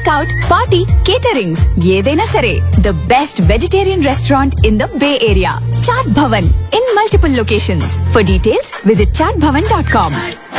Takeout party caterings ఏదైనా సరే the best vegetarian restaurant in the Bay Area Chaat Bhavan in multiple locations for details visit Chaat Bhavan dot com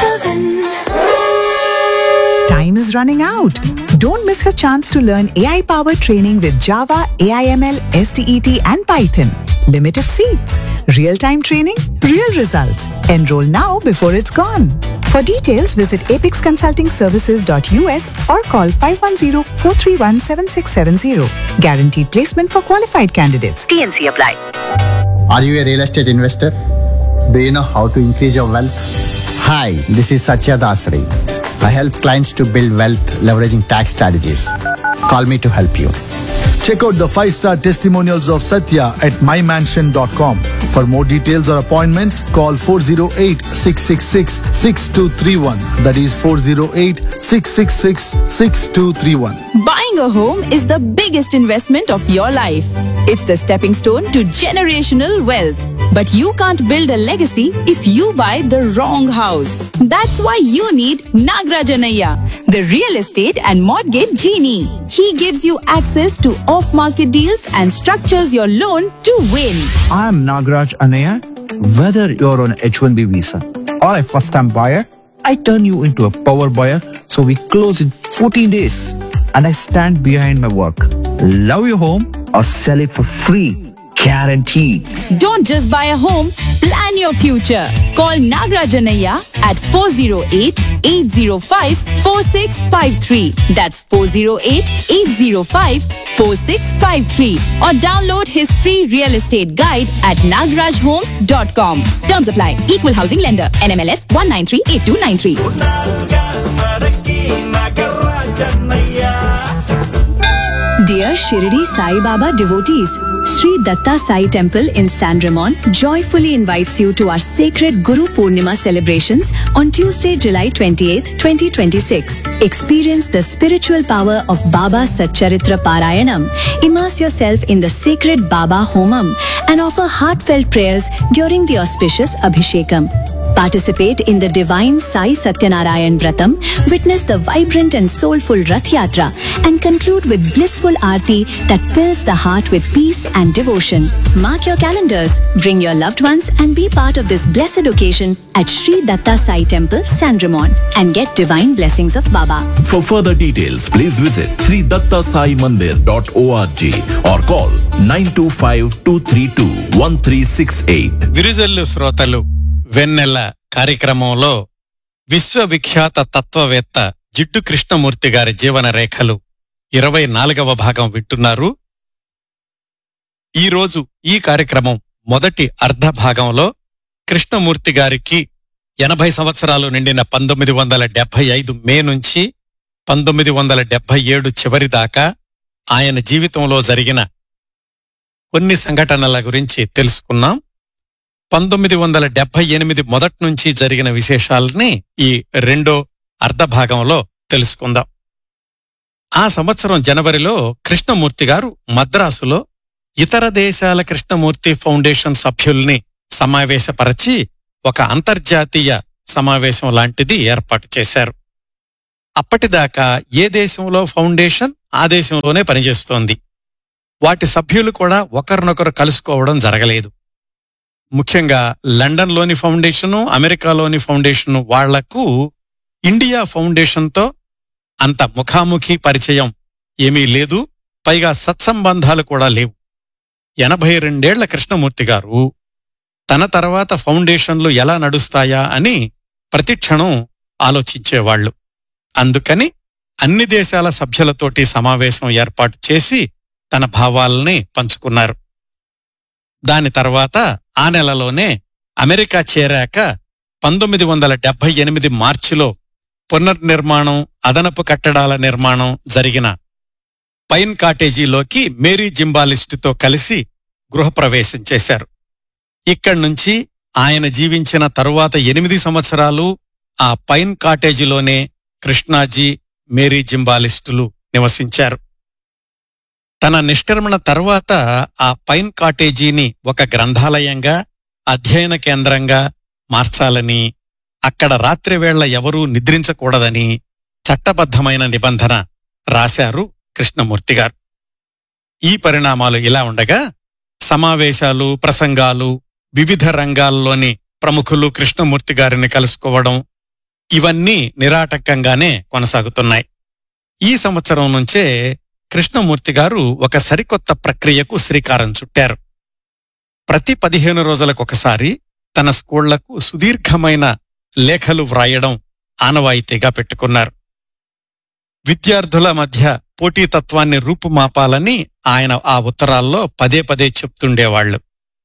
Time is running out. Don't miss her chance to learn AI powered training with Java, AIML, STET, and Python. Limited seats. Real time training, real results. Enroll now before it's gone. For details, visit apexconsultingservices.us or call 510 431 7670. Guaranteed placement for qualified candidates. TNC apply. Are you a real estate investor? Do you know how to increase your wealth? Hi, this is Satya Dasri. I help clients to build wealth leveraging tax strategies. Call me to help you. Check out the five star testimonials of Satya at mymansion.com. For more details or appointments, call 408 666 6231. That is 408 666 6231. Buying a home is the biggest investment of your life. It's the stepping stone to generational wealth. But you can't build a legacy if you buy the wrong house. That's why you need Nagrajanaya, the real estate and mortgage genie. He gives you access to off-market deals and structures your loan to win. I am Nagraj Anaya. Whether you're on H1B visa or a first time buyer, I turn you into a power buyer so we close in 14 days. And I stand behind my work. Love your home or sell it for free. Guaranteed. Don't just buy a home, plan your future. Call Nagrajanaya at 408-805-4653. That's 408-805-4653. Or download his free real estate guide at nagrajhomes.com. Terms apply. Equal housing lender. NMLS 1938293. Dear Shirdi Sai Baba devotees, Sri Datta Sai Temple in San Ramon joyfully invites you to our sacred Guru Purnima celebrations on Tuesday, July 28th, 2026. Experience the spiritual power of Baba Satcharitra Parayanam. Immerse yourself in the sacred Baba Homam and offer heartfelt prayers during the auspicious Abhishekam. Participate in the divine Sai Satyanarayan Vratam, witness the vibrant and soulful Rath Yatra, and conclude with blissful Aarti that fills the heart with peace and devotion. Mark your calendars, bring your loved ones, and be part of this blessed occasion at Sri Datta Sai Temple, San Ramon, and get divine blessings of Baba. For further details, please visit sridattasaimandir.org or call 925-232-1368. విరుజల్లు శ్రోతలు వెన్నెల కార్యక్రమంలో విశ్వవిఖ్యాత తత్వవేత్త జిడ్డు కృష్ణమూర్తి గారి జీవన రేఖలు ఇరవై నాలుగవ భాగం వింటున్నారు ఈరోజు ఈ కార్యక్రమం మొదటి అర్ధ భాగంలో కృష్ణమూర్తి గారికి ఎనభై సంవత్సరాలు నిండిన పంతొమ్మిది వందల డెబ్బై ఐదు మే నుంచి పంతొమ్మిది వందల డెబ్బై ఏడు చివరి దాకా ఆయన జీవితంలో జరిగిన కొన్ని సంఘటనల గురించి తెలుసుకున్నాం పంతొమ్మిది వందల డెబ్బై ఎనిమిది మొదటి నుంచి జరిగిన విశేషాలని ఈ రెండో అర్ధ భాగంలో తెలుసుకుందాం ఆ సంవత్సరం జనవరిలో కృష్ణమూర్తి గారు మద్రాసులో ఇతర దేశాల కృష్ణమూర్తి ఫౌండేషన్ సభ్యుల్ని సమావేశపరచి ఒక అంతర్జాతీయ సమావేశం లాంటిది ఏర్పాటు చేశారు అప్పటిదాకా ఏ దేశంలో ఫౌండేషన్ ఆ దేశంలోనే పనిచేస్తోంది వాటి సభ్యులు కూడా ఒకరినొకరు కలుసుకోవడం జరగలేదు ముఖ్యంగా లండన్లోని ఫౌండేషను అమెరికాలోని ఫౌండేషను వాళ్లకు ఇండియా ఫౌండేషన్తో అంత ముఖాముఖి పరిచయం ఏమీ లేదు పైగా సత్సంబంధాలు కూడా లేవు ఎనభై రెండేళ్ల కృష్ణమూర్తి గారు తన తర్వాత ఫౌండేషన్లు ఎలా నడుస్తాయా అని ప్రతిక్షణం ఆలోచించేవాళ్లు అందుకని అన్ని దేశాల సభ్యులతోటి సమావేశం ఏర్పాటు చేసి తన భావాల్ని పంచుకున్నారు దాని తర్వాత ఆ నెలలోనే అమెరికా చేరాక పంతొమ్మిది వందల డెబ్బై ఎనిమిది మార్చిలో పునర్నిర్మాణం అదనపు కట్టడాల నిర్మాణం జరిగిన పైన్ కాటేజీలోకి మేరీ జింబాలిస్టుతో కలిసి గృహప్రవేశం చేశారు ఇక్కడి నుంచి ఆయన జీవించిన తరువాత ఎనిమిది సంవత్సరాలు ఆ పైన్ కాటేజీలోనే కృష్ణాజీ మేరీ జింబాలిస్టులు నివసించారు తన నిష్క్రమణ తర్వాత ఆ పైన్ కాటేజీని ఒక గ్రంథాలయంగా అధ్యయన కేంద్రంగా మార్చాలని అక్కడ రాత్రివేళ్ల ఎవరూ నిద్రించకూడదని చట్టబద్ధమైన నిబంధన రాశారు కృష్ణమూర్తి గారు ఈ పరిణామాలు ఇలా ఉండగా సమావేశాలు ప్రసంగాలు వివిధ రంగాల్లోని ప్రముఖులు కృష్ణమూర్తి గారిని కలుసుకోవడం ఇవన్నీ నిరాటంకంగానే కొనసాగుతున్నాయి ఈ సంవత్సరం నుంచే కృష్ణమూర్తి గారు ఒక సరికొత్త ప్రక్రియకు శ్రీకారం చుట్టారు ప్రతి పదిహేను రోజులకొకసారి తన స్కూళ్లకు సుదీర్ఘమైన లేఖలు వ్రాయడం ఆనవాయితీగా పెట్టుకున్నారు విద్యార్థుల మధ్య పోటీతత్వాన్ని రూపుమాపాలని ఆయన ఆ ఉత్తరాల్లో పదే పదే చెప్తుండేవాళ్లు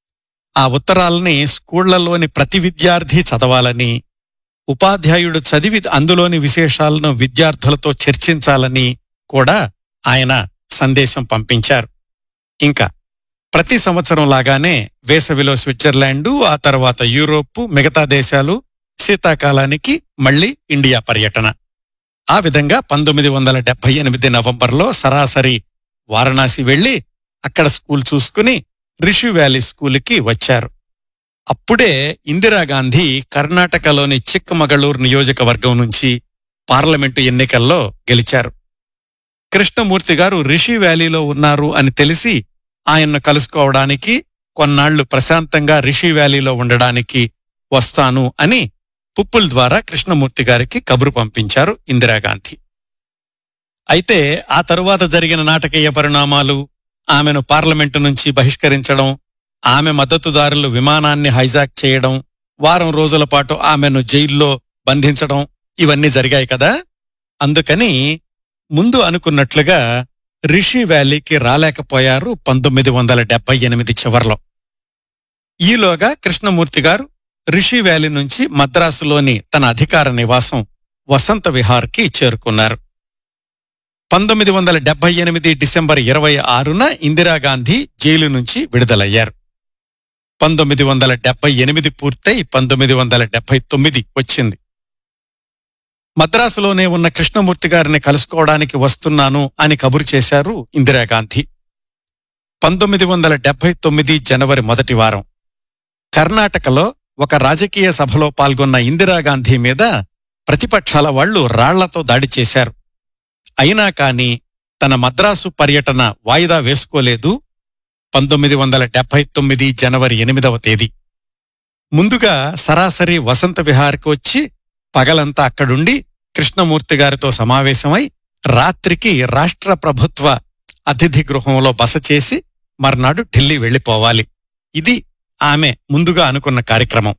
ఆ ఉత్తరాల్ని స్కూళ్లలోని ప్రతి విద్యార్థి చదవాలని ఉపాధ్యాయుడు చదివి అందులోని విశేషాలను విద్యార్థులతో చర్చించాలని కూడా ఆయన సందేశం పంపించారు ఇంకా ప్రతి సంవత్సరం లాగానే వేసవిలో స్విట్జర్లాండు ఆ తర్వాత యూరోప్ మిగతా దేశాలు శీతాకాలానికి మళ్లీ ఇండియా పర్యటన ఆ విధంగా పంతొమ్మిది వందల డెబ్బై ఎనిమిది నవంబర్లో సరాసరి వారణాసి వెళ్లి అక్కడ స్కూల్ చూసుకుని రిషి వ్యాలీ స్కూలుకి వచ్చారు అప్పుడే ఇందిరాగాంధీ కర్ణాటకలోని చిక్కమగళూరు నియోజకవర్గం నుంచి పార్లమెంటు ఎన్నికల్లో గెలిచారు కృష్ణమూర్తి గారు రిషి వ్యాలీలో ఉన్నారు అని తెలిసి ఆయన్ను కలుసుకోవడానికి కొన్నాళ్లు ప్రశాంతంగా రిషి వ్యాలీలో ఉండడానికి వస్తాను అని పుప్పుల్ ద్వారా కృష్ణమూర్తి గారికి కబురు పంపించారు ఇందిరాగాంధీ అయితే ఆ తరువాత జరిగిన నాటకీయ పరిణామాలు ఆమెను పార్లమెంటు నుంచి బహిష్కరించడం ఆమె మద్దతుదారులు విమానాన్ని హైజాక్ చేయడం వారం రోజుల పాటు ఆమెను జైల్లో బంధించడం ఇవన్నీ జరిగాయి కదా అందుకని ముందు అనుకున్నట్లుగా రిషి వ్యాలీకి రాలేకపోయారు పంతొమ్మిది వందల డెబ్బై ఎనిమిది చివర్లో ఈలోగా కృష్ణమూర్తి గారు రిషి వ్యాలీ నుంచి మద్రాసులోని తన అధికార నివాసం వసంత విహార్కి చేరుకున్నారు పంతొమ్మిది వందల డెబ్బై ఎనిమిది డిసెంబర్ ఇరవై ఆరున ఇందిరాగాంధీ జైలు నుంచి విడుదలయ్యారు పంతొమ్మిది వందల డెబ్బై ఎనిమిది పూర్తయి పంతొమ్మిది వందల డెబ్బై తొమ్మిది వచ్చింది మద్రాసులోనే ఉన్న కృష్ణమూర్తి గారిని కలుసుకోవడానికి వస్తున్నాను అని కబురు చేశారు ఇందిరాగాంధీ పంతొమ్మిది వందల డెబ్బై తొమ్మిది జనవరి మొదటి వారం కర్ణాటకలో ఒక రాజకీయ సభలో పాల్గొన్న ఇందిరాగాంధీ మీద ప్రతిపక్షాల వాళ్లు రాళ్లతో దాడి చేశారు అయినా కాని తన మద్రాసు పర్యటన వాయిదా వేసుకోలేదు పంతొమ్మిది వందల డెబ్బై తొమ్మిది జనవరి ఎనిమిదవ తేదీ ముందుగా సరాసరి వసంత విహార్కి వచ్చి పగలంతా అక్కడుండి కృష్ణమూర్తి గారితో సమావేశమై రాత్రికి రాష్ట్ర ప్రభుత్వ అతిథి గృహంలో బస చేసి మర్నాడు ఢిల్లీ వెళ్లిపోవాలి ఇది ఆమె ముందుగా అనుకున్న కార్యక్రమం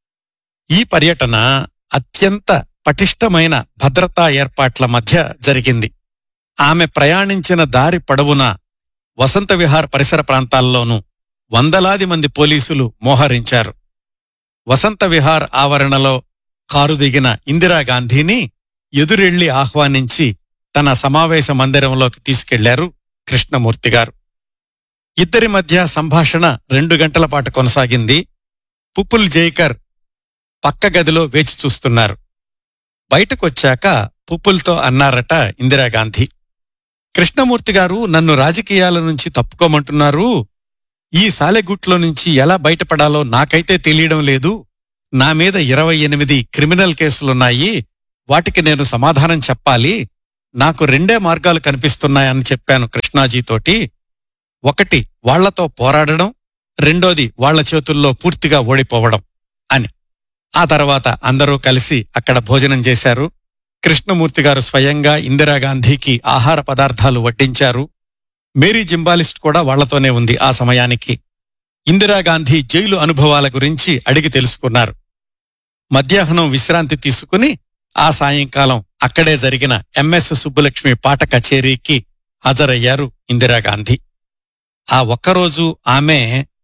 ఈ పర్యటన అత్యంత పటిష్టమైన భద్రతా ఏర్పాట్ల మధ్య జరిగింది ఆమె ప్రయాణించిన దారి పొడవున వసంత విహార్ పరిసర ప్రాంతాల్లోనూ వందలాది మంది పోలీసులు మోహరించారు వసంత విహార్ ఆవరణలో కారు దిగిన ఇందిరాగాంధీని ఎదురెళ్లి ఆహ్వానించి తన సమావేశ మందిరంలోకి తీసుకెళ్లారు కృష్ణమూర్తి గారు ఇద్దరి మధ్య సంభాషణ రెండు గంటల పాటు కొనసాగింది పుప్పుల్ జైకర్ పక్క గదిలో వేచి చూస్తున్నారు బయటకొచ్చాక పుప్పుల్తో అన్నారట ఇందిరాగాంధీ కృష్ణమూర్తి గారు నన్ను రాజకీయాల నుంచి తప్పుకోమంటున్నారు ఈ సాలెగుట్లో నుంచి ఎలా బయటపడాలో నాకైతే తెలియడం లేదు నా మీద ఇరవై ఎనిమిది క్రిమినల్ కేసులున్నాయి వాటికి నేను సమాధానం చెప్పాలి నాకు రెండే మార్గాలు కనిపిస్తున్నాయని చెప్పాను కృష్ణాజీతోటి ఒకటి వాళ్లతో పోరాడడం రెండోది వాళ్ల చేతుల్లో పూర్తిగా ఓడిపోవడం అని ఆ తర్వాత అందరూ కలిసి అక్కడ భోజనం చేశారు కృష్ణమూర్తి గారు స్వయంగా ఇందిరాగాంధీకి ఆహార పదార్థాలు వడ్డించారు మేరీ జింబాలిస్ట్ కూడా వాళ్లతోనే ఉంది ఆ సమయానికి ఇందిరాగాంధీ జైలు అనుభవాల గురించి అడిగి తెలుసుకున్నారు మధ్యాహ్నం విశ్రాంతి తీసుకుని ఆ సాయంకాలం అక్కడే జరిగిన ఎంఎస్ సుబ్బులక్ష్మి పాట కచేరీకి హాజరయ్యారు ఇందిరాగాంధీ ఆ ఒక్కరోజు ఆమె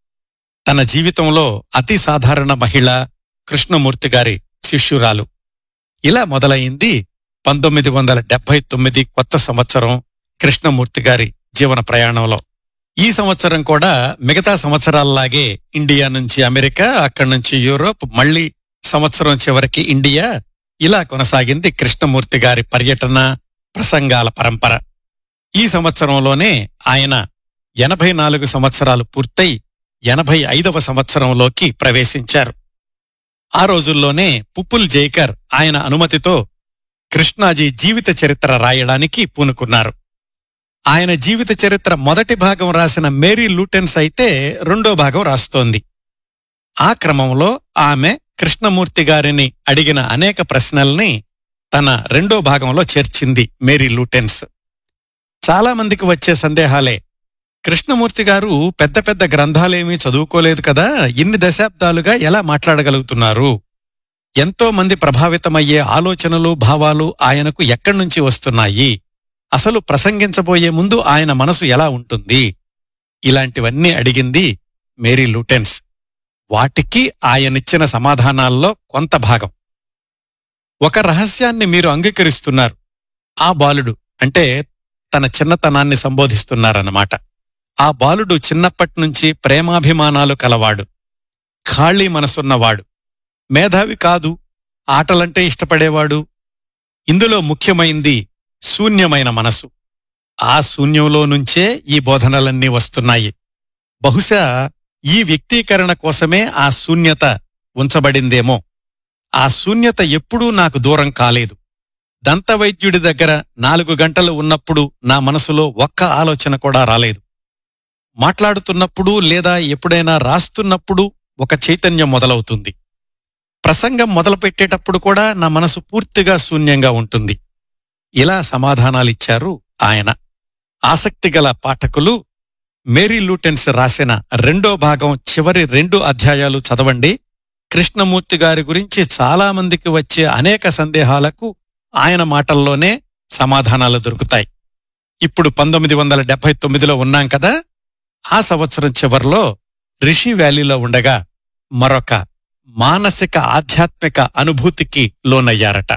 తన జీవితంలో అతి సాధారణ మహిళ కృష్ణమూర్తి గారి శిష్యురాలు ఇలా మొదలైంది పంతొమ్మిది వందల డెబ్బై తొమ్మిది కొత్త సంవత్సరం కృష్ణమూర్తి గారి జీవన ప్రయాణంలో ఈ సంవత్సరం కూడా మిగతా సంవత్సరాల్లాగే ఇండియా నుంచి అమెరికా అక్కడి నుంచి యూరోప్ మళ్లీ సంవత్సరం చివరికి ఇండియా ఇలా కొనసాగింది కృష్ణమూర్తి గారి పర్యటన ప్రసంగాల పరంపర ఈ సంవత్సరంలోనే ఆయన ఎనభై నాలుగు సంవత్సరాలు పూర్తయి ఎనభై ఐదవ సంవత్సరంలోకి ప్రవేశించారు ఆ రోజుల్లోనే పుప్పుల్ జైకర్ ఆయన అనుమతితో కృష్ణాజీ జీవిత చరిత్ర రాయడానికి పూనుకున్నారు ఆయన జీవిత చరిత్ర మొదటి భాగం రాసిన మేరీ లూటెన్స్ అయితే రెండో భాగం రాస్తోంది ఆ క్రమంలో ఆమె కృష్ణమూర్తి గారిని అడిగిన అనేక ప్రశ్నల్ని తన రెండో భాగంలో చేర్చింది మేరీ లూటెన్స్ చాలా మందికి వచ్చే సందేహాలే కృష్ణమూర్తి గారు పెద్ద పెద్ద గ్రంథాలేమీ చదువుకోలేదు కదా ఇన్ని దశాబ్దాలుగా ఎలా మాట్లాడగలుగుతున్నారు ఎంతో మంది ప్రభావితమయ్యే ఆలోచనలు భావాలు ఆయనకు ఎక్కడి నుంచి వస్తున్నాయి అసలు ప్రసంగించబోయే ముందు ఆయన మనసు ఎలా ఉంటుంది ఇలాంటివన్నీ అడిగింది మేరీ లూటెన్స్ వాటికి ఆయనిచ్చిన సమాధానాల్లో కొంత భాగం ఒక రహస్యాన్ని మీరు అంగీకరిస్తున్నారు ఆ బాలుడు అంటే తన చిన్నతనాన్ని సంబోధిస్తున్నారన్నమాట ఆ బాలుడు చిన్నప్పటి నుంచి ప్రేమాభిమానాలు కలవాడు ఖాళీ మనసున్నవాడు మేధావి కాదు ఆటలంటే ఇష్టపడేవాడు ఇందులో ముఖ్యమైంది శూన్యమైన మనసు ఆ శూన్యంలో నుంచే ఈ బోధనలన్నీ వస్తున్నాయి బహుశా ఈ వ్యక్తీకరణ కోసమే ఆ శూన్యత ఉంచబడిందేమో ఆ శూన్యత ఎప్పుడూ నాకు దూరం కాలేదు దంతవైద్యుడి దగ్గర నాలుగు గంటలు ఉన్నప్పుడు నా మనసులో ఒక్క ఆలోచన కూడా రాలేదు మాట్లాడుతున్నప్పుడు లేదా ఎప్పుడైనా రాస్తున్నప్పుడు ఒక చైతన్యం మొదలవుతుంది ప్రసంగం మొదలుపెట్టేటప్పుడు కూడా నా మనసు పూర్తిగా శూన్యంగా ఉంటుంది ఇలా సమాధానాలిచ్చారు ఆయన ఆసక్తిగల పాఠకులు మేరీ లూటెన్స్ రాసిన రెండో భాగం చివరి రెండు అధ్యాయాలు చదవండి కృష్ణమూర్తి గారి గురించి చాలా మందికి వచ్చే అనేక సందేహాలకు ఆయన మాటల్లోనే సమాధానాలు దొరుకుతాయి ఇప్పుడు పంతొమ్మిది వందల డెబ్బై తొమ్మిదిలో ఉన్నాం కదా ఆ సంవత్సరం చివర్లో రిషి వ్యాలీలో ఉండగా మరొక మానసిక ఆధ్యాత్మిక అనుభూతికి లోనయ్యారట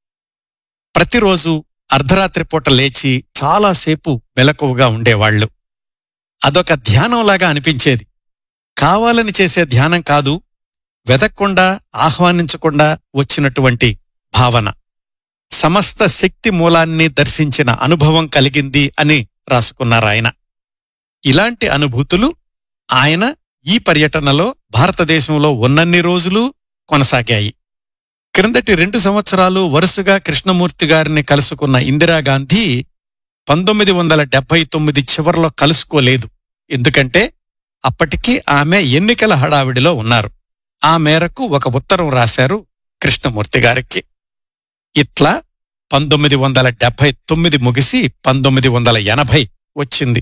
ప్రతిరోజు అర్ధరాత్రి పూట లేచి చాలాసేపు మెలకువగా ఉండేవాళ్లు అదొక ధ్యానంలాగా అనిపించేది కావాలని చేసే ధ్యానం కాదు వెదక్కుండా ఆహ్వానించకుండా వచ్చినటువంటి భావన సమస్త శక్తి మూలాన్ని దర్శించిన అనుభవం కలిగింది అని రాసుకున్నారాయన ఇలాంటి అనుభూతులు ఆయన ఈ పర్యటనలో భారతదేశంలో ఉన్నన్ని రోజులు కొనసాగాయి క్రిందటి రెండు సంవత్సరాలు వరుసగా కృష్ణమూర్తి గారిని కలుసుకున్న ఇందిరాగాంధీ పంతొమ్మిది వందల డెబ్బై తొమ్మిది చివర్లో కలుసుకోలేదు ఎందుకంటే అప్పటికి ఆమె ఎన్నికల హడావిడిలో ఉన్నారు ఆ మేరకు ఒక ఉత్తరం రాశారు కృష్ణమూర్తి గారికి ఇట్లా పంతొమ్మిది వందల డెబ్బై తొమ్మిది ముగిసి పంతొమ్మిది వందల ఎనభై వచ్చింది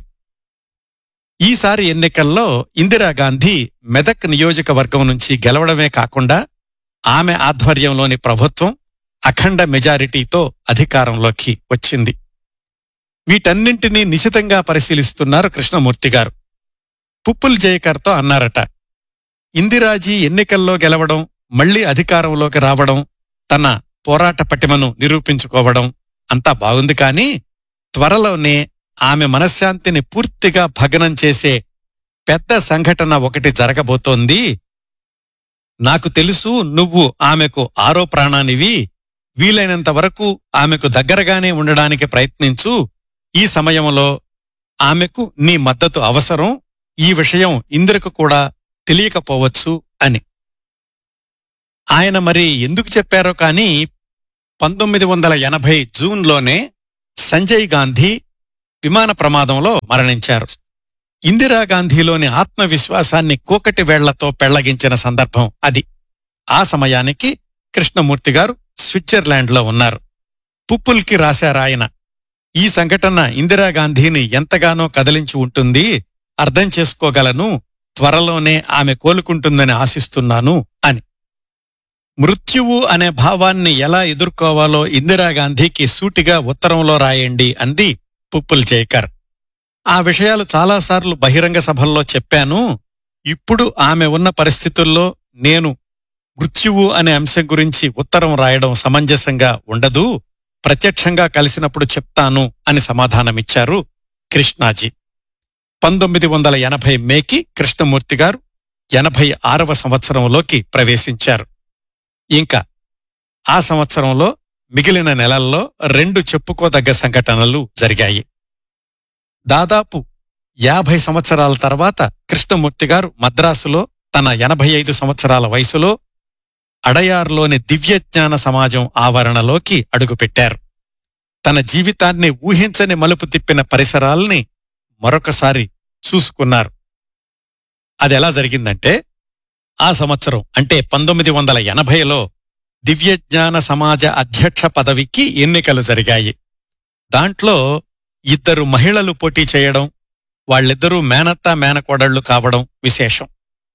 ఈసారి ఎన్నికల్లో ఇందిరాగాంధీ మెదక్ నియోజకవర్గం నుంచి గెలవడమే కాకుండా ఆమె ఆధ్వర్యంలోని ప్రభుత్వం అఖండ మెజారిటీతో అధికారంలోకి వచ్చింది వీటన్నింటినీ నిశితంగా పరిశీలిస్తున్నారు కృష్ణమూర్తి గారు పుప్పుల్ జయకర్తో అన్నారట ఇందిరాజీ ఎన్నికల్లో గెలవడం మళ్లీ అధికారంలోకి రావడం తన పోరాట పటిమను నిరూపించుకోవడం అంతా బాగుంది కాని త్వరలోనే ఆమె మనశ్శాంతిని పూర్తిగా భగ్నం చేసే పెద్ద సంఘటన ఒకటి జరగబోతోంది నాకు తెలుసు నువ్వు ఆమెకు ఆరో ప్రాణానివి వీలైనంత వరకు ఆమెకు దగ్గరగానే ఉండడానికి ప్రయత్నించు ఈ సమయంలో ఆమెకు నీ మద్దతు అవసరం ఈ విషయం ఇందిరకు కూడా తెలియకపోవచ్చు అని ఆయన మరి ఎందుకు చెప్పారో కాని పంతొమ్మిది వందల ఎనభై జూన్లోనే సంజయ్ గాంధీ విమాన ప్రమాదంలో మరణించారు ఇందిరాగాంధీలోని ఆత్మవిశ్వాసాన్ని కూకటి వేళ్లతో పెళ్లగించిన సందర్భం అది ఆ సమయానికి కృష్ణమూర్తి గారు స్విట్జర్లాండ్లో ఉన్నారు పుప్పుల్కి రాశారాయన ఈ సంఘటన ఇందిరాగాంధీని ఎంతగానో కదిలించి ఉంటుంది అర్థం చేసుకోగలను త్వరలోనే ఆమె కోలుకుంటుందని ఆశిస్తున్నాను అని మృత్యువు అనే భావాన్ని ఎలా ఎదుర్కోవాలో ఇందిరాగాంధీకి సూటిగా ఉత్తరంలో రాయండి అంది పుప్పుల్ జైకర్ ఆ విషయాలు చాలాసార్లు బహిరంగ సభల్లో చెప్పాను ఇప్పుడు ఆమె ఉన్న పరిస్థితుల్లో నేను మృత్యువు అనే అంశం గురించి ఉత్తరం రాయడం సమంజసంగా ఉండదు ప్రత్యక్షంగా కలిసినప్పుడు చెప్తాను అని సమాధానమిచ్చారు కృష్ణాజీ పంతొమ్మిది వందల ఎనభై మేకి కృష్ణమూర్తి గారు ఎనభై ఆరవ సంవత్సరంలోకి ప్రవేశించారు ఇంకా ఆ సంవత్సరంలో మిగిలిన నెలల్లో రెండు చెప్పుకోదగ్గ సంఘటనలు జరిగాయి దాదాపు యాభై సంవత్సరాల తర్వాత కృష్ణమూర్తి గారు మద్రాసులో తన ఎనభై ఐదు సంవత్సరాల వయసులో అడయార్లోని దివ్యజ్ఞాన సమాజం ఆవరణలోకి అడుగుపెట్టారు తన జీవితాన్ని ఊహించని మలుపు తిప్పిన పరిసరాల్ని మరొకసారి చూసుకున్నారు అదెలా జరిగిందంటే ఆ సంవత్సరం అంటే పంతొమ్మిది వందల ఎనభైలో దివ్యజ్ఞాన సమాజ అధ్యక్ష పదవికి ఎన్నికలు జరిగాయి దాంట్లో ఇద్దరు మహిళలు పోటీ చేయడం వాళ్ళిద్దరూ మేనత్తా మేనకోడళ్లు కావడం విశేషం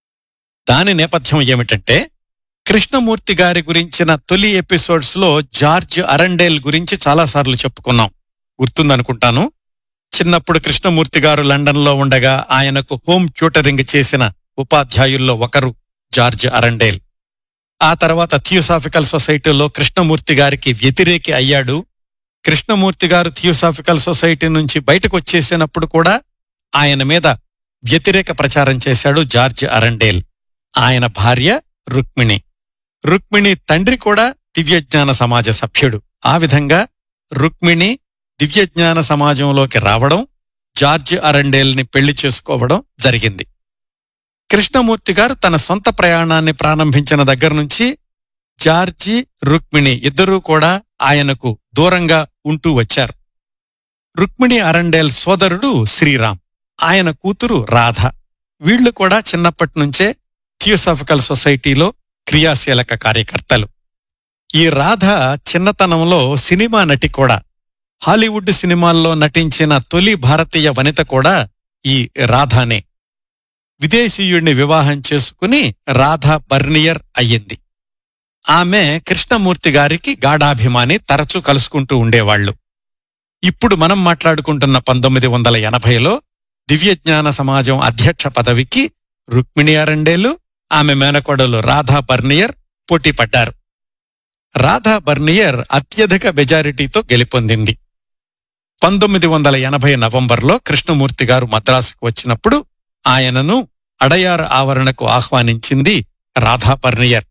దాని నేపథ్యం ఏమిటంటే కృష్ణమూర్తి గారి గురించిన తొలి ఎపిసోడ్స్ లో జార్జ్ అరండేల్ గురించి చాలాసార్లు చెప్పుకున్నాం గుర్తుందనుకుంటాను చిన్నప్పుడు కృష్ణమూర్తి గారు లండన్లో ఉండగా ఆయనకు హోమ్ ట్యూటరింగ్ చేసిన ఉపాధ్యాయుల్లో ఒకరు జార్జ్ అరండేల్ ఆ తర్వాత థియోసాఫికల్ సొసైటీలో కృష్ణమూర్తి గారికి వ్యతిరేకి అయ్యాడు కృష్ణమూర్తి గారు థియోసాఫికల్ సొసైటీ నుంచి బయటకు వచ్చేసినప్పుడు కూడా ఆయన మీద వ్యతిరేక ప్రచారం చేశాడు జార్జ్ అరండేల్ ఆయన భార్య రుక్మిణి రుక్మిణి తండ్రి కూడా దివ్యజ్ఞాన సమాజ సభ్యుడు ఆ విధంగా రుక్మిణి దివ్యజ్ఞాన సమాజంలోకి రావడం జార్జ్ అరండేల్ని పెళ్లి చేసుకోవడం జరిగింది కృష్ణమూర్తి గారు తన సొంత ప్రయాణాన్ని ప్రారంభించిన దగ్గర నుంచి జార్జి రుక్మిణి ఇద్దరూ కూడా ఆయనకు దూరంగా ఉంటూ వచ్చారు రుక్మిణి అరండేల్ సోదరుడు శ్రీరామ్ ఆయన కూతురు రాధ వీళ్లు కూడా చిన్నప్పటి నుంచే థియోసాఫికల్ సొసైటీలో క్రియాశీలక కార్యకర్తలు ఈ రాధ చిన్నతనంలో సినిమా నటి కూడా హాలీవుడ్ సినిమాల్లో నటించిన తొలి భారతీయ వనిత కూడా ఈ రాధానే విదేశీయుణ్ణి వివాహం చేసుకుని రాధా బర్నియర్ అయ్యింది ఆమె కృష్ణమూర్తి గారికి గాఢాభిమాని తరచూ కలుసుకుంటూ ఉండేవాళ్లు ఇప్పుడు మనం మాట్లాడుకుంటున్న పంతొమ్మిది వందల ఎనభైలో దివ్యజ్ఞాన సమాజం అధ్యక్ష పదవికి రుక్మిణి అరండేలు ఆమె మేనకోడలు రాధా బర్నియర్ పోటీ పడ్డారు రాధా బర్నియర్ అత్యధిక మెజారిటీతో గెలుపొందింది పంతొమ్మిది వందల ఎనభై నవంబర్లో కృష్ణమూర్తి గారు మద్రాసుకు వచ్చినప్పుడు ఆయనను అడయార్ ఆవరణకు ఆహ్వానించింది రాధా బర్నియర్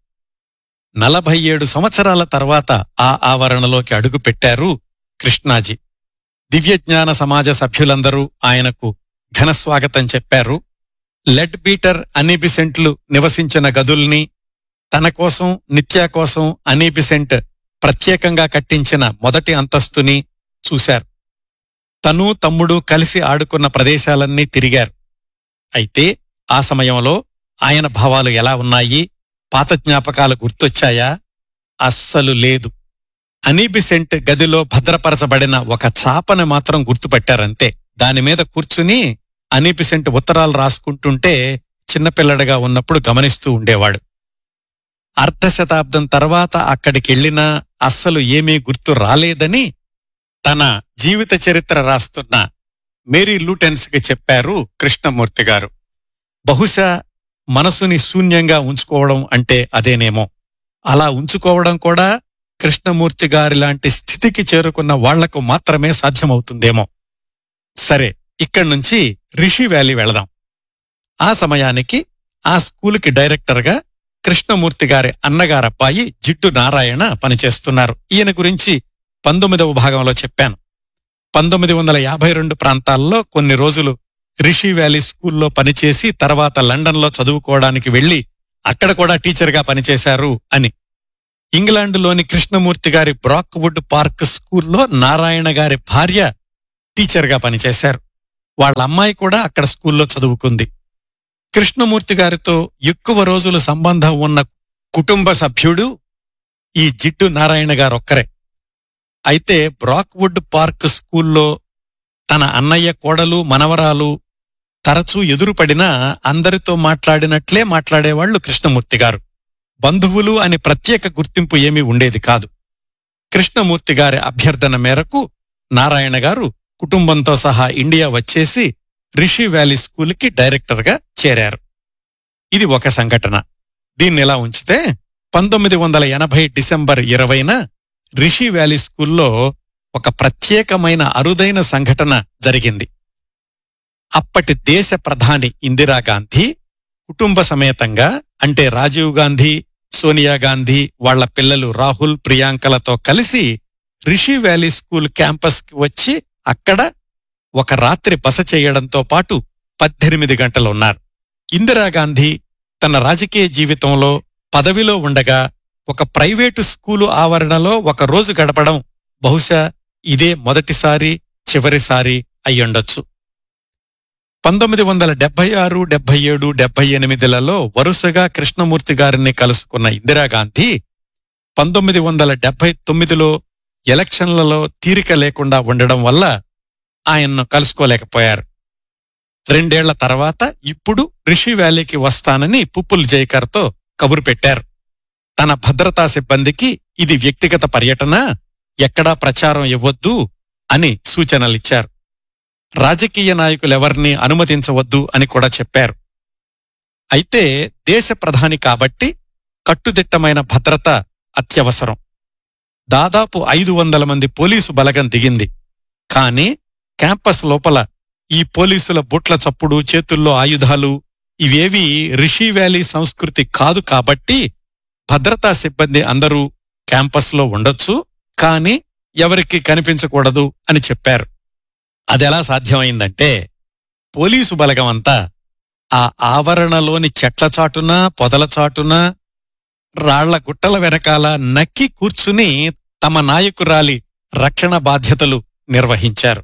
నలభై ఏడు సంవత్సరాల తర్వాత ఆ ఆవరణలోకి అడుగుపెట్టారు కృష్ణాజీ దివ్యజ్ఞాన సమాజ సభ్యులందరూ ఆయనకు ఘనస్వాగతం చెప్పారు లెడ్ బీటర్ అనీబిసెంట్లు నివసించిన గదుల్ని తన కోసం నిత్యా కోసం అనీబిసెంట్ ప్రత్యేకంగా కట్టించిన మొదటి అంతస్తుని చూశారు తను తమ్ముడు కలిసి ఆడుకున్న ప్రదేశాలన్నీ తిరిగారు అయితే ఆ సమయంలో ఆయన భావాలు ఎలా ఉన్నాయి పాత జ్ఞాపకాలు గుర్తొచ్చాయా అస్సలు లేదు అనీబిసెంట్ గదిలో భద్రపరచబడిన ఒక చాపను మాత్రం గుర్తుపట్టారంతే దానిమీద కూర్చుని అనీబిసెంట్ ఉత్తరాలు రాసుకుంటుంటే చిన్నపిల్లడిగా ఉన్నప్పుడు గమనిస్తూ ఉండేవాడు అర్ధ శతాబ్దం తర్వాత అక్కడికెళ్లినా అస్సలు ఏమీ గుర్తు రాలేదని తన జీవిత చరిత్ర రాస్తున్న మేరీ లూటెన్స్కి చెప్పారు కృష్ణమూర్తి గారు బహుశా మనసుని శూన్యంగా ఉంచుకోవడం అంటే అదేనేమో అలా ఉంచుకోవడం కూడా కృష్ణమూర్తి గారి లాంటి స్థితికి చేరుకున్న వాళ్లకు మాత్రమే సాధ్యమవుతుందేమో సరే ఇక్కడి నుంచి రిషి వ్యాలీ వెళదాం ఆ సమయానికి ఆ స్కూలుకి డైరెక్టర్గా కృష్ణమూర్తి గారి అన్నగారబ్బాయి జిడ్డు నారాయణ పనిచేస్తున్నారు ఈయన గురించి పంతొమ్మిదవ భాగంలో చెప్పాను పంతొమ్మిది వందల యాభై రెండు ప్రాంతాల్లో కొన్ని రోజులు రిషి వ్యాలీ స్కూల్లో పనిచేసి తర్వాత లండన్లో చదువుకోవడానికి వెళ్లి అక్కడ కూడా టీచర్గా పనిచేశారు అని ఇంగ్లాండ్లోని కృష్ణమూర్తి గారి బ్రాక్వుడ్ పార్క్ స్కూల్లో నారాయణ గారి భార్య టీచర్గా పనిచేశారు వాళ్ళ అమ్మాయి కూడా అక్కడ స్కూల్లో చదువుకుంది కృష్ణమూర్తి గారితో ఎక్కువ రోజులు సంబంధం ఉన్న కుటుంబ సభ్యుడు ఈ జిడ్డు నారాయణ గారు ఒక్కరే అయితే బ్రాక్వుడ్ పార్క్ స్కూల్లో తన అన్నయ్య కోడలు మనవరాలు తరచూ ఎదురుపడినా అందరితో మాట్లాడినట్లే మాట్లాడేవాళ్లు కృష్ణమూర్తి గారు బంధువులు అని ప్రత్యేక గుర్తింపు ఏమీ ఉండేది కాదు కృష్ణమూర్తి గారి అభ్యర్థన మేరకు నారాయణ గారు కుటుంబంతో సహా ఇండియా వచ్చేసి రిషి వ్యాలీ స్కూల్కి డైరెక్టర్గా చేరారు ఇది ఒక సంఘటన దీన్ని ఇలా ఉంచితే పంతొమ్మిది వందల ఎనభై డిసెంబర్ ఇరవైన రిషి వ్యాలీ స్కూల్లో ఒక ప్రత్యేకమైన అరుదైన సంఘటన జరిగింది అప్పటి దేశ ప్రధాని ఇందిరాగాంధీ కుటుంబ సమేతంగా అంటే రాజీవ్ గాంధీ సోనియా గాంధీ వాళ్ల పిల్లలు రాహుల్ ప్రియాంకలతో కలిసి రిషి వ్యాలీ స్కూల్ క్యాంపస్కి వచ్చి అక్కడ ఒక రాత్రి బస చేయడంతో పాటు పద్దెనిమిది గంటలు ఉన్నారు ఇందిరాగాంధీ తన రాజకీయ జీవితంలో పదవిలో ఉండగా ఒక ప్రైవేటు స్కూలు ఆవరణలో ఒక రోజు గడపడం బహుశా ఇదే మొదటిసారి చివరిసారి అయ్యుండొచ్చు పంతొమ్మిది వందల డెబ్బై ఆరు డెబ్బై ఏడు డెబ్బై ఎనిమిదిలలో వరుసగా కృష్ణమూర్తి గారిని కలుసుకున్న ఇందిరాగాంధీ పంతొమ్మిది వందల డెబ్బై తొమ్మిదిలో ఎలక్షన్లలో తీరిక లేకుండా ఉండడం వల్ల ఆయన్ను కలుసుకోలేకపోయారు రెండేళ్ల తర్వాత ఇప్పుడు రిషి వ్యాలీకి వస్తానని పుప్పుల్ జైకర్తో కబురు పెట్టారు తన భద్రతా సిబ్బందికి ఇది వ్యక్తిగత పర్యటన ఎక్కడా ప్రచారం ఇవ్వొద్దు అని సూచనలిచ్చారు రాజకీయ నాయకులెవర్నీ అనుమతించవద్దు అని కూడా చెప్పారు అయితే దేశ ప్రధాని కాబట్టి కట్టుదిట్టమైన భద్రత అత్యవసరం దాదాపు ఐదు వందల మంది పోలీసు బలగం దిగింది కాని క్యాంపస్ లోపల ఈ పోలీసుల బుట్ల చప్పుడు చేతుల్లో ఆయుధాలు ఇవేవి రిషి వ్యాలీ సంస్కృతి కాదు కాబట్టి భద్రతా సిబ్బంది అందరూ క్యాంపస్లో ఉండొచ్చు కాని ఎవరికి కనిపించకూడదు అని చెప్పారు అదెలా సాధ్యమైందంటే పోలీసు బలగం అంతా ఆ ఆవరణలోని చెట్ల చాటున పొదల చాటున రాళ్ల గుట్టల వెనకాల నక్కి కూర్చుని తమ నాయకురాలి రక్షణ బాధ్యతలు నిర్వహించారు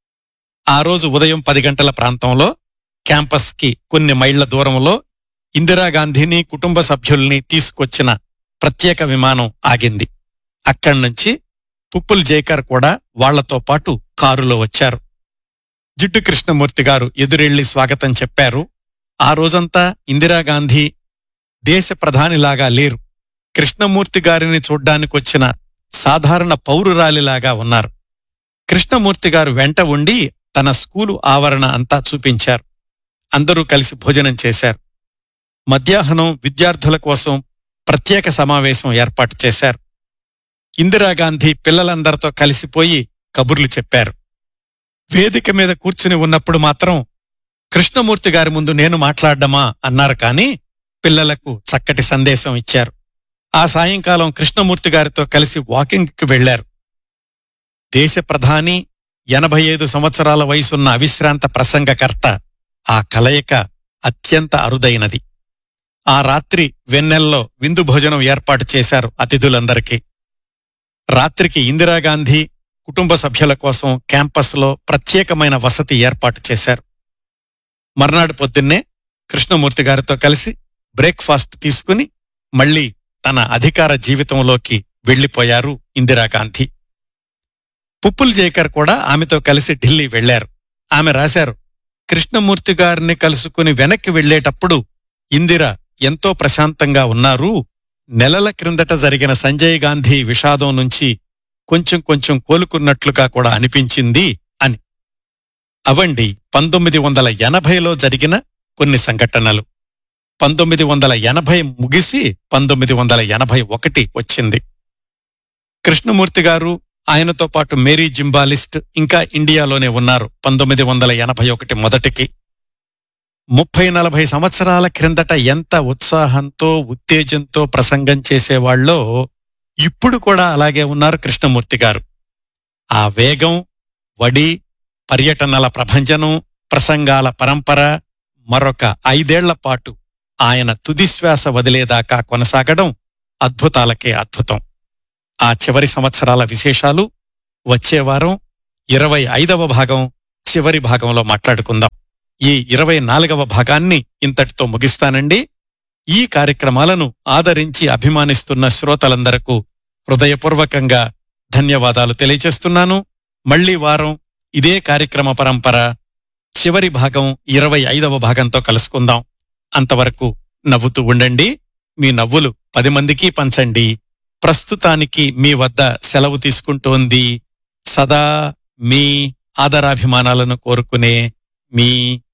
ఆ రోజు ఉదయం పది గంటల ప్రాంతంలో క్యాంపస్కి కొన్ని మైళ్ల దూరంలో ఇందిరాగాంధీని కుటుంబ సభ్యుల్ని తీసుకొచ్చిన ప్రత్యేక విమానం ఆగింది అక్కడ్నుంచి పుప్పుల్ జైకర్ కూడా వాళ్లతో పాటు కారులో వచ్చారు జిడ్డు కృష్ణమూర్తి గారు ఎదురెళ్లి స్వాగతం చెప్పారు ఆ రోజంతా ఇందిరాగాంధీ దేశ ప్రధానిలాగా లేరు కృష్ణమూర్తి గారిని చూడ్డానికొచ్చిన సాధారణ పౌరురాలిలాగా ఉన్నారు కృష్ణమూర్తి గారు వెంట ఉండి తన స్కూలు ఆవరణ అంతా చూపించారు అందరూ కలిసి భోజనం చేశారు మధ్యాహ్నం విద్యార్థుల కోసం ప్రత్యేక సమావేశం ఏర్పాటు చేశారు ఇందిరాగాంధీ పిల్లలందరితో కలిసిపోయి కబుర్లు చెప్పారు వేదిక మీద కూర్చుని ఉన్నప్పుడు మాత్రం కృష్ణమూర్తి గారి ముందు నేను మాట్లాడ్డమా అన్నారు కాని పిల్లలకు చక్కటి సందేశం ఇచ్చారు ఆ సాయంకాలం కృష్ణమూర్తి గారితో కలిసి వాకింగ్కి వెళ్లారు దేశ ప్రధాని ఎనభై ఐదు సంవత్సరాల వయసున్న అవిశ్రాంత ప్రసంగకర్త ఆ కలయిక అత్యంత అరుదైనది ఆ రాత్రి వెన్నెల్లో విందు భోజనం ఏర్పాటు చేశారు అతిథులందరికీ రాత్రికి ఇందిరాగాంధీ కుటుంబ సభ్యుల కోసం క్యాంపస్లో ప్రత్యేకమైన వసతి ఏర్పాటు చేశారు మర్నాడు పొద్దున్నే కృష్ణమూర్తి గారితో కలిసి బ్రేక్ఫాస్ట్ తీసుకుని మళ్లీ తన అధికార జీవితంలోకి వెళ్లిపోయారు ఇందిరాగాంధీ పుప్పుల్ జైకర్ కూడా ఆమెతో కలిసి ఢిల్లీ వెళ్లారు ఆమె రాశారు కృష్ణమూర్తి గారిని కలుసుకుని వెనక్కి వెళ్లేటప్పుడు ఇందిర ఎంతో ప్రశాంతంగా ఉన్నారు నెలల క్రిందట జరిగిన సంజయ్ గాంధీ విషాదం నుంచి కొంచెం కొంచెం కోలుకున్నట్లుగా కూడా అనిపించింది అని అవండి పంతొమ్మిది వందల ఎనభైలో జరిగిన కొన్ని సంఘటనలు పంతొమ్మిది వందల ఎనభై ముగిసి పంతొమ్మిది వందల ఎనభై ఒకటి వచ్చింది కృష్ణమూర్తి గారు ఆయనతో పాటు మేరీ జింబాలిస్ట్ ఇంకా ఇండియాలోనే ఉన్నారు పంతొమ్మిది వందల ఎనభై ఒకటి మొదటికి ముప్పై నలభై సంవత్సరాల క్రిందట ఎంత ఉత్సాహంతో ఉత్తేజంతో ప్రసంగం చేసేవాళ్ళో ఇప్పుడు కూడా అలాగే ఉన్నారు కృష్ణమూర్తి గారు ఆ వేగం వడి పర్యటనల ప్రభంజనం ప్రసంగాల పరంపర మరొక ఐదేళ్ల పాటు ఆయన తుదిశ్వాస వదిలేదాకా కొనసాగడం అద్భుతాలకే అద్భుతం ఆ చివరి సంవత్సరాల విశేషాలు వచ్చే వారం ఇరవై ఐదవ భాగం చివరి భాగంలో మాట్లాడుకుందాం ఈ ఇరవై నాలుగవ భాగాన్ని ఇంతటితో ముగిస్తానండి ఈ కార్యక్రమాలను ఆదరించి అభిమానిస్తున్న శ్రోతలందరకు హృదయపూర్వకంగా ధన్యవాదాలు తెలియచేస్తున్నాను మళ్లీ వారం ఇదే కార్యక్రమ పరంపర చివరి భాగం ఇరవై ఐదవ భాగంతో కలుసుకుందాం అంతవరకు నవ్వుతూ ఉండండి మీ నవ్వులు పది మందికి పంచండి ప్రస్తుతానికి మీ వద్ద సెలవు తీసుకుంటోంది సదా మీ ఆదరాభిమానాలను కోరుకునే మీ